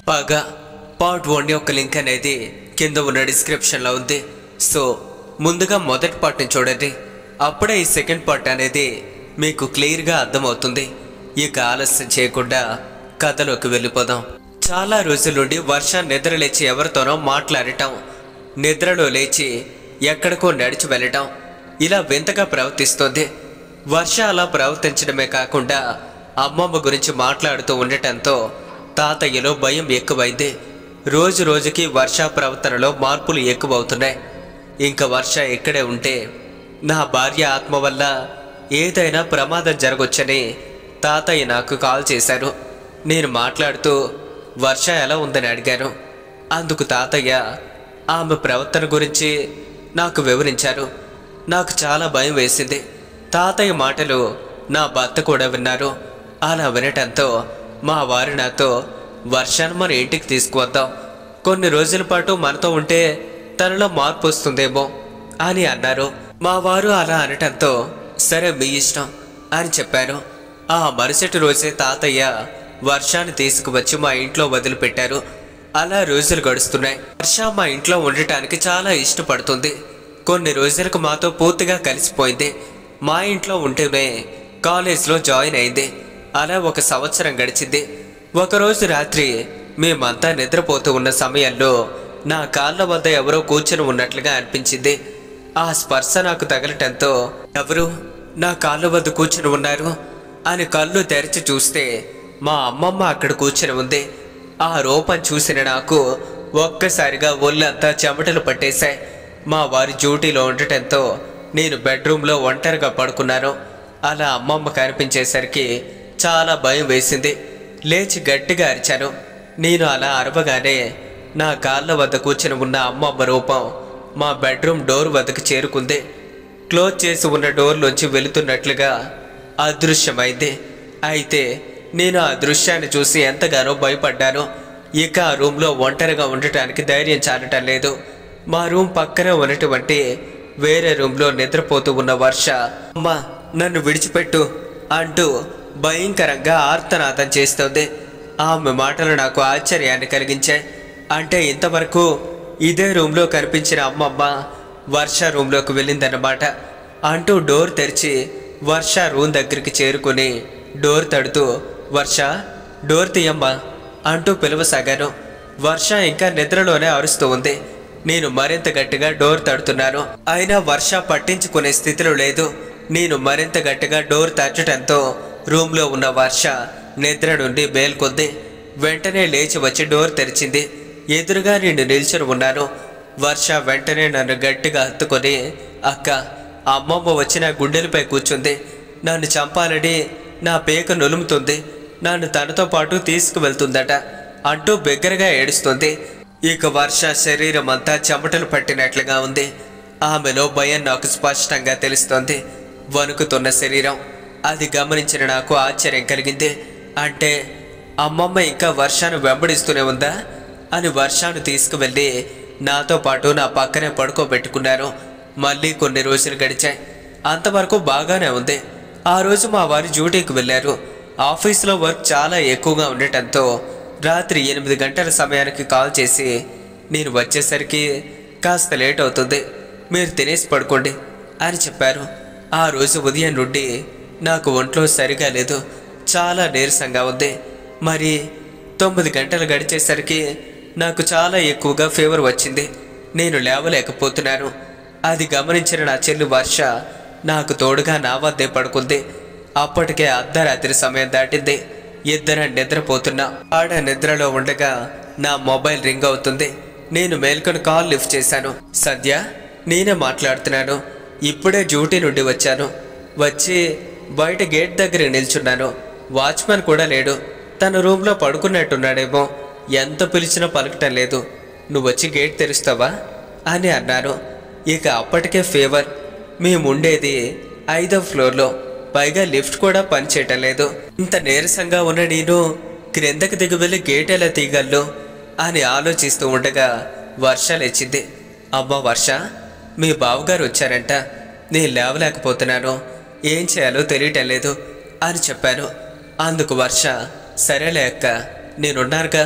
పగ part one యొక్క link అనేది కింద ఉన్న డిస్క్రిప్షన్లో ఉంది సో ముందుగా మొదటి పార్ట్ని చూడండి అప్పుడే ఈ సెకండ్ పార్ట్ అనేది మీకు క్లియర్గా అర్థమవుతుంది ఇక ఆలస్యం చేయకుండా కథలోకి వెళ్ళిపోదాం చాలా రోజుల నుండి వర్ష నిద్ర లేచి ఎవరితోనో మాట్లాడటం నిద్రలో లేచి ఎక్కడికో నడిచి వెళ్ళటం ఇలా వింతగా ప్రవర్తిస్తుంది వర్ష అలా ప్రవర్తించడమే కాకుండా అమ్మమ్మ గురించి మాట్లాడుతూ ఉండటంతో తాతయ్యలో భయం ఎక్కువైంది రోజు రోజుకి వర్ష ప్రవర్తనలో మార్పులు ఎక్కువవుతున్నాయి ఇంకా వర్ష ఇక్కడే ఉంటే నా భార్య ఆత్మ వల్ల ఏదైనా ప్రమాదం జరగొచ్చని తాతయ్య నాకు కాల్ చేశారు నేను మాట్లాడుతూ వర్ష ఎలా ఉందని అడిగాను అందుకు తాతయ్య ఆమె ప్రవర్తన గురించి నాకు వివరించారు నాకు చాలా భయం వేసింది తాతయ్య మాటలు నా భర్త కూడా విన్నారు అలా వినటంతో మా వారు నాతో వర్షాన్ని మన ఇంటికి తీసుకువద్దాం కొన్ని రోజుల పాటు మనతో ఉంటే తనలో మార్పు వస్తుందేమో అని అన్నారు మా వారు అలా అనటంతో సరే మీ ఇష్టం అని చెప్పాను ఆ మరుసటి రోజే తాతయ్య వర్షాన్ని తీసుకువచ్చి మా ఇంట్లో వదిలిపెట్టారు అలా రోజులు గడుస్తున్నాయి వర్ష మా ఇంట్లో ఉండటానికి చాలా ఇష్టపడుతుంది కొన్ని రోజులకు మాతో పూర్తిగా కలిసిపోయింది మా ఇంట్లో ఉంటేనే కాలేజ్లో జాయిన్ అయింది అలా ఒక సంవత్సరం గడిచింది ఒకరోజు రాత్రి మేమంతా నిద్రపోతూ ఉన్న సమయంలో నా కాళ్ళ వద్ద ఎవరో కూర్చుని ఉన్నట్లుగా అనిపించింది ఆ స్పర్శ నాకు తగలటంతో ఎవరు నా కాళ్ళ వద్ద కూర్చుని ఉన్నారు అని కళ్ళు తెరిచి చూస్తే మా అమ్మమ్మ అక్కడ కూర్చుని ఉంది ఆ రూపం చూసిన నాకు ఒక్కసారిగా ఒళ్ళంతా చెమటలు పట్టేశాయి మా వారి డ్యూటీలో ఉండటంతో నేను బెడ్రూమ్లో ఒంటరిగా పడుకున్నాను అలా అమ్మమ్మ కనిపించేసరికి చాలా భయం వేసింది లేచి గట్టిగా అరిచాను నేను అలా అరవగానే నా కాళ్ళ వద్ద కూర్చుని ఉన్న అమ్మమ్మ రూపం మా బెడ్రూమ్ డోర్ వద్దకు చేరుకుంది క్లోజ్ చేసి ఉన్న డోర్లోంచి వెళుతున్నట్లుగా అదృశ్యమైంది అయితే నేను ఆ దృశ్యాన్ని చూసి ఎంతగానో భయపడ్డాను ఇక ఆ రూమ్లో ఒంటరిగా ఉండటానికి ధైర్యం చాలటం లేదు మా రూమ్ పక్కనే ఉన్నటువంటి వేరే రూమ్లో నిద్రపోతూ ఉన్న వర్ష అమ్మా నన్ను విడిచిపెట్టు అంటూ భయంకరంగా ఆర్తనాదం చేస్తోంది ఆమె మాటలు నాకు ఆశ్చర్యాన్ని కలిగించాయి అంటే ఇంతవరకు ఇదే రూమ్లో కనిపించిన అమ్మమ్మ వర్ష రూమ్లోకి వెళ్ళిందన్నమాట అంటూ డోర్ తెరిచి వర్ష రూమ్ దగ్గరికి చేరుకుని డోర్ తడుతూ వర్ష డోర్ తీయమ్మా అంటూ పిలవసాగాను వర్ష ఇంకా నిద్రలోనే అరుస్తూ ఉంది నేను మరింత గట్టిగా డోర్ తడుతున్నాను అయినా వర్ష పట్టించుకునే స్థితిలో లేదు నేను మరింత గట్టిగా డోర్ తట్టడంతో రూమ్లో ఉన్న వర్ష నిద్ర నుండి మేల్కొంది వెంటనే లేచి వచ్చి డోర్ తెరిచింది ఎదురుగా నేను నిల్చుని ఉన్నాను వర్ష వెంటనే నన్ను గట్టిగా హత్తుకొని అక్క అమ్మమ్మ వచ్చి నా గుండెలపై కూర్చుంది నన్ను చంపాలని నా పేక నులుముతుంది నన్ను తనతో పాటు తీసుకువెళ్తుందట అంటూ బిగ్గరగా ఏడుస్తుంది ఇక వర్ష శరీరం అంతా చెమటలు పట్టినట్లుగా ఉంది ఆమెలో భయం నాకు స్పష్టంగా తెలుస్తోంది వణుకుతున్న శరీరం అది గమనించిన నాకు ఆశ్చర్యం కలిగింది అంటే అమ్మమ్మ ఇంకా వర్షాను వెంబడిస్తూనే ఉందా అని వర్షాను తీసుకువెళ్ళి నాతో పాటు నా పక్కనే పడుకోబెట్టుకున్నారు మళ్ళీ కొన్ని రోజులు గడిచాయి అంతవరకు బాగానే ఉంది ఆ రోజు మా వారు డ్యూటీకి వెళ్ళారు ఆఫీస్లో వర్క్ చాలా ఎక్కువగా ఉండటంతో రాత్రి ఎనిమిది గంటల సమయానికి కాల్ చేసి నేను వచ్చేసరికి కాస్త లేట్ అవుతుంది మీరు తినేసి పడుకోండి అని చెప్పారు ఆ రోజు ఉదయం నుండి నాకు ఒంట్లో సరిగా లేదు చాలా నీరసంగా ఉంది మరి తొమ్మిది గంటలు గడిచేసరికి నాకు చాలా ఎక్కువగా ఫీవర్ వచ్చింది నేను లేవలేకపోతున్నాను అది గమనించిన నా చెల్లి వర్ష నాకు తోడుగా నా వద్దే పడుకుంది అప్పటికే అర్ధరాత్రి సమయం దాటింది ఇద్దరం నిద్రపోతున్నా ఆడ నిద్రలో ఉండగా నా మొబైల్ రింగ్ అవుతుంది నేను మేల్కొని కాల్ లిఫ్ట్ చేశాను సద్య నేనే మాట్లాడుతున్నాను ఇప్పుడే డ్యూటీ నుండి వచ్చాను వచ్చి బయట గేట్ దగ్గర నిల్చున్నాను వాచ్మెన్ కూడా లేడు తన రూమ్లో పడుకున్నట్టున్నాడేమో ఎంత పిలిచినా పలకటం లేదు నువ్వు వచ్చి గేట్ తెరుస్తావా అని అన్నాను ఇక అప్పటికే ఫీవర్ మేముండేది ఐదో ఫ్లోర్లో పైగా లిఫ్ట్ కూడా పనిచేయటం లేదు ఇంత నీరసంగా ఉన్న నేను క్రిందకి దిగి వెళ్ళి గేట్ ఎలా తీయగలను అని ఆలోచిస్తూ ఉండగా వర్ష లేచింది అబ్బా వర్ష మీ బావగారు వచ్చారంట నేను లేవలేకపోతున్నాను ఏం చేయాలో తెలియటం లేదు అని చెప్పాను అందుకు వర్ష సరేలే అక్క నేనున్నానుగా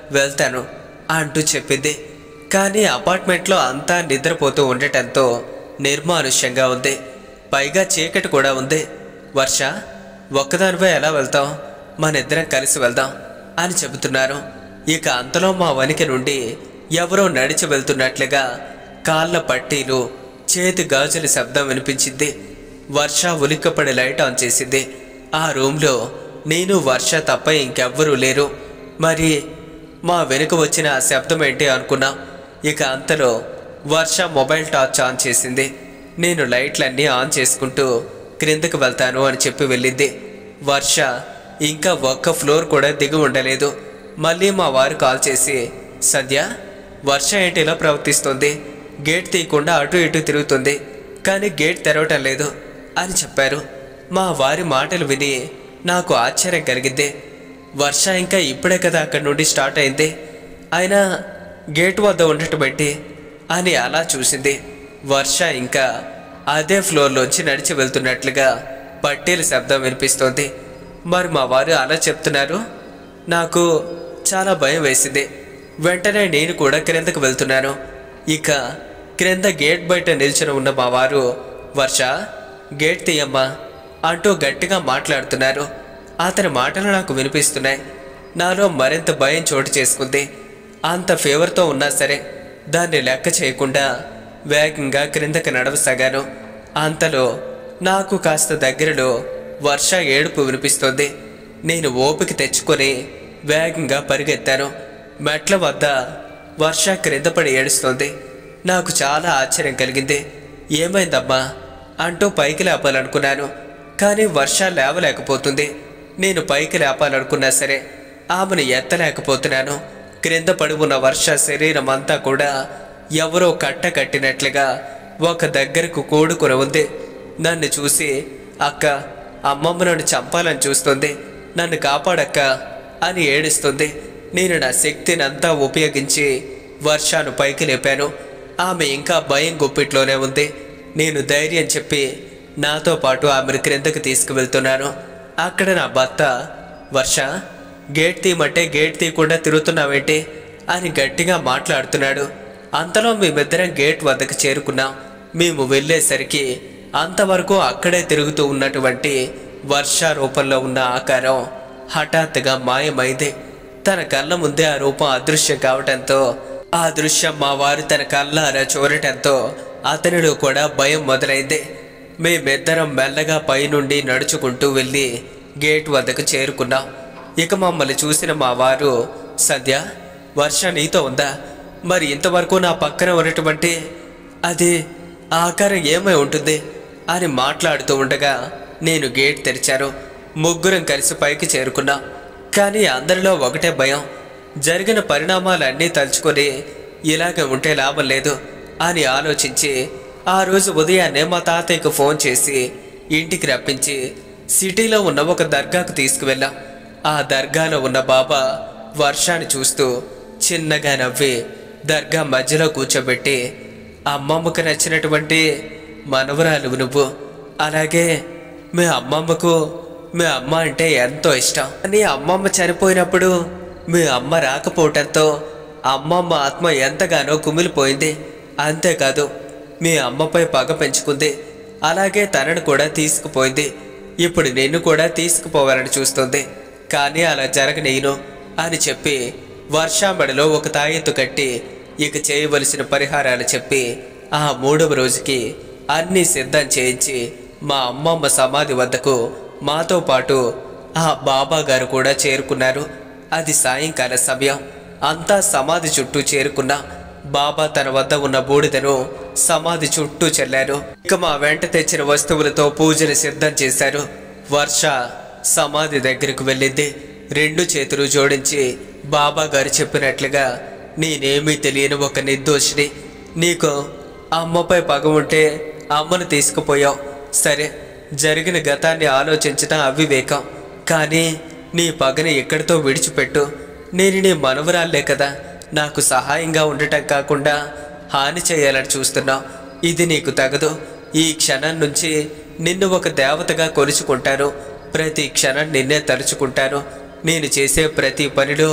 వెళ్తాను అంటూ చెప్పింది కానీ అపార్ట్మెంట్లో అంతా నిద్రపోతూ ఉండటంతో నిర్మానుష్యంగా ఉంది పైగా చీకటి కూడా ఉంది వర్ష ఒక్కదానిపై ఎలా వెళ్తాం మన ఇద్దరం కలిసి వెళ్దాం అని చెబుతున్నారు ఇక అంతలో మా వనికి నుండి ఎవరో నడిచి వెళ్తున్నట్లుగా కాళ్ళ పట్టీలు చేతి గాజుల శబ్దం వినిపించింది వర్ష ఉలిక్కపడి లైట్ ఆన్ చేసింది ఆ రూమ్లో నేను వర్ష తప్ప ఇంకెవ్వరూ లేరు మరి మా వెనుక వచ్చిన ఆ శబ్దం ఏంటి అనుకున్నా ఇక అంతలో వర్ష మొబైల్ టార్చ్ ఆన్ చేసింది నేను లైట్లన్నీ ఆన్ చేసుకుంటూ క్రిందకు వెళ్తాను అని చెప్పి వెళ్ళింది వర్ష ఇంకా ఒక్క ఫ్లోర్ కూడా దిగి ఉండలేదు మళ్ళీ మా వారు కాల్ చేసి సంధ్య వర్ష ఏంటి ఇలా ప్రవర్తిస్తుంది గేట్ తీయకుండా అటు ఇటు తిరుగుతుంది కానీ గేట్ తెరవటం లేదు అని చెప్పారు మా వారి మాటలు విని నాకు ఆశ్చర్యం కలిగింది వర్ష ఇంకా ఇప్పుడే కదా అక్కడి నుండి స్టార్ట్ అయింది అయినా గేట్ వద్ద ఉండటం ఏంటి అని అలా చూసింది వర్ష ఇంకా అదే ఫ్లోర్లోంచి నడిచి వెళ్తున్నట్లుగా పట్టీల శబ్దం వినిపిస్తోంది మరి మా వారు అలా చెప్తున్నారు నాకు చాలా భయం వేసింది వెంటనే నేను కూడా క్రిందకు వెళ్తున్నాను ఇక క్రింద గేట్ బయట నిల్చుని ఉన్న మా వారు వర్ష గేట్ తీయమ్మా అంటూ గట్టిగా మాట్లాడుతున్నారు అతని మాటలు నాకు వినిపిస్తున్నాయి నాలో మరింత భయం చోటు చేసుకుంది అంత ఫేవర్తో ఉన్నా సరే దాన్ని లెక్క చేయకుండా వేగంగా క్రిందకి నడవసాగాను అంతలో నాకు కాస్త దగ్గరలో వర్ష ఏడుపు వినిపిస్తోంది నేను ఓపిక తెచ్చుకొని వేగంగా పరిగెత్తాను మెట్ల వద్ద వర్ష క్రింద పడి ఏడుస్తోంది నాకు చాలా ఆశ్చర్యం కలిగింది ఏమైందమ్మా అంటూ పైకి లేపాలనుకున్నాను కానీ వర్ష లేవలేకపోతుంది నేను పైకి లేపాలనుకున్నా సరే ఆమెను ఎత్తలేకపోతున్నాను క్రింద పడి ఉన్న వర్ష శరీరం అంతా కూడా ఎవరో కట్ట కట్టినట్లుగా ఒక దగ్గరకు కూడుకుని ఉంది నన్ను చూసి అక్క అమ్మమ్మ నన్ను చంపాలని చూస్తుంది నన్ను కాపాడక్క అని ఏడుస్తుంది నేను నా శక్తిని అంతా ఉపయోగించి వర్షాను పైకి లేపాను ఆమె ఇంకా భయం గుప్పిట్లోనే ఉంది నేను ధైర్యం చెప్పి నాతో పాటు ఆమెను క్రిందకు తీసుకువెళ్తున్నాను అక్కడ నా భర్త వర్ష గేట్ తీయమంటే గేట్ తీయకుండా తిరుగుతున్నావేంటి అని గట్టిగా మాట్లాడుతున్నాడు అంతలో మేమిద్దరం గేట్ వద్దకు చేరుకున్నాం మేము వెళ్ళేసరికి అంతవరకు అక్కడే తిరుగుతూ ఉన్నటువంటి వర్ష రూపంలో ఉన్న ఆకారం హఠాత్తుగా మాయమైంది తన కళ్ళ ముందే ఆ రూపం అదృశ్యం కావటంతో ఆ దృశ్యం మా వారు తన కళ్ళారా చూడటంతో అతనిలో కూడా భయం మొదలైంది మేమిద్దరం మెల్లగా పైనుండి నడుచుకుంటూ వెళ్ళి గేట్ వద్దకు చేరుకున్నాం ఇక మమ్మల్ని చూసిన మా వారు సంధ్య వర్ష నీతో ఉందా మరి ఇంతవరకు నా పక్కన ఉన్నటువంటి అది ఆ ఆకారం ఏమై ఉంటుంది అని మాట్లాడుతూ ఉండగా నేను గేట్ తెరిచాను ముగ్గురం కలిసి పైకి చేరుకున్నాం కానీ అందరిలో ఒకటే భయం జరిగిన పరిణామాలన్నీ తలుచుకొని ఇలాగ ఉంటే లాభం లేదు అని ఆలోచించి ఆ రోజు ఉదయాన్నే మా తాతయ్యకు ఫోన్ చేసి ఇంటికి రప్పించి సిటీలో ఉన్న ఒక దర్గాకు తీసుకువెళ్ళాం ఆ దర్గాలో ఉన్న బాబా వర్షాన్ని చూస్తూ చిన్నగా నవ్వి దర్గా మధ్యలో కూర్చోబెట్టి అమ్మమ్మకు నచ్చినటువంటి మనవరాలు నువ్వు అలాగే మీ అమ్మమ్మకు మీ అమ్మ అంటే ఎంతో ఇష్టం అని అమ్మమ్మ చనిపోయినప్పుడు మీ అమ్మ రాకపోవటంతో అమ్మమ్మ ఆత్మ ఎంతగానో కుమిలిపోయింది అంతేకాదు మీ అమ్మపై పగ పెంచుకుంది అలాగే తనను కూడా తీసుకుపోయింది ఇప్పుడు నిన్ను కూడా తీసుకుపోవాలని చూస్తుంది కానీ అలా జరగనీయను అని చెప్పి వర్షాంబడిలో ఒక తాయెత్తు కట్టి ఇక చేయవలసిన పరిహారాలు చెప్పి ఆ మూడవ రోజుకి అన్నీ సిద్ధం చేయించి మా అమ్మమ్మ సమాధి వద్దకు మాతో పాటు ఆ బాబా గారు కూడా చేరుకున్నారు అది సాయంకాల సమయం అంతా సమాధి చుట్టూ చేరుకున్నా బాబా తన వద్ద ఉన్న బూడిదను సమాధి చుట్టూ చెల్లారు ఇక మా వెంట తెచ్చిన వస్తువులతో పూజను సిద్ధం చేశారు వర్ష సమాధి దగ్గరకు వెళ్ళింది రెండు చేతులు జోడించి బాబా గారు చెప్పినట్లుగా నేనేమీ తెలియని ఒక నిర్దోషిని నీకు అమ్మపై పగ ఉంటే అమ్మను తీసుకుపోయావు సరే జరిగిన గతాన్ని ఆలోచించటం అవివేకం కానీ నీ పగని ఎక్కడితో విడిచిపెట్టు నేను నీ మనవరాలే కదా నాకు సహాయంగా ఉండటం కాకుండా హాని చేయాలని చూస్తున్నావు ఇది నీకు తగదు ఈ క్షణం నుంచి నిన్ను ఒక దేవతగా కొలుచుకుంటాను ప్రతి క్షణం నిన్నే తలుచుకుంటాను నేను చేసే ప్రతి పనిలో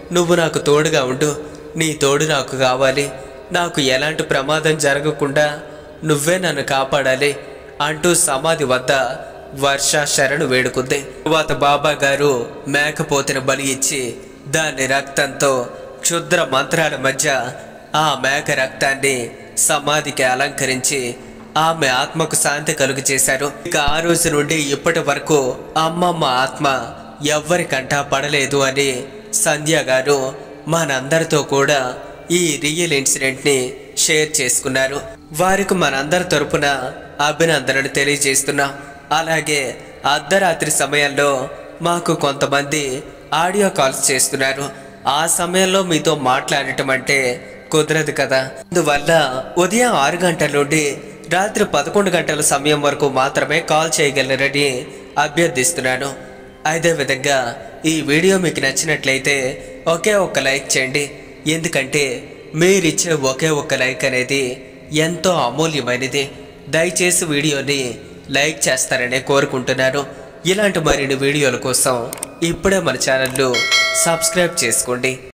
నువ్వు నాకు తోడుగా ఉండు నీ తోడు నాకు కావాలి నాకు ఎలాంటి ప్రమాదం జరగకుండా నువ్వే నన్ను కాపాడాలి అంటూ సమాధి వద్ద వర్ష శరణు వేడుకుంది తరువాత బాబా గారు మేకపోతిన బలి ఇచ్చి దాని రక్తంతో క్షుద్ర మంత్రాల మధ్య ఆ మేక రక్తాన్ని సమాధికి అలంకరించి ఆమె ఆత్మకు శాంతి కలుగు చేశారు ఇక ఆ రోజు నుండి ఇప్పటి వరకు అమ్మమ్మ ఆత్మ ఎవ్వరికంటా పడలేదు అని సంధ్య గారు మనందరితో కూడా ఈ రియల్ ఇన్సిడెంట్ ని షేర్ చేసుకున్నారు వారికి మనందరి తరపున అభినందనలు తెలియజేస్తున్నాం అలాగే అర్ధరాత్రి సమయంలో మాకు కొంతమంది ఆడియో కాల్స్ చేస్తున్నారు ఆ సమయంలో మీతో మాట్లాడటం అంటే కుదరదు కదా అందువల్ల ఉదయం ఆరు గంటల నుండి రాత్రి పదకొండు గంటల సమయం వరకు మాత్రమే కాల్ చేయగలరని అభ్యర్థిస్తున్నాను అదేవిధంగా ఈ వీడియో మీకు నచ్చినట్లయితే ఒకే ఒక్క లైక్ చేయండి ఎందుకంటే మీరిచ్చే ఒకే ఒక్క లైక్ అనేది ఎంతో అమూల్యమైనది దయచేసి వీడియోని లైక్ చేస్తారని కోరుకుంటున్నాను ఇలాంటి మరిన్ని వీడియోల కోసం ఇప్పుడే మన ఛానల్ను సబ్స్క్రైబ్ చేసుకోండి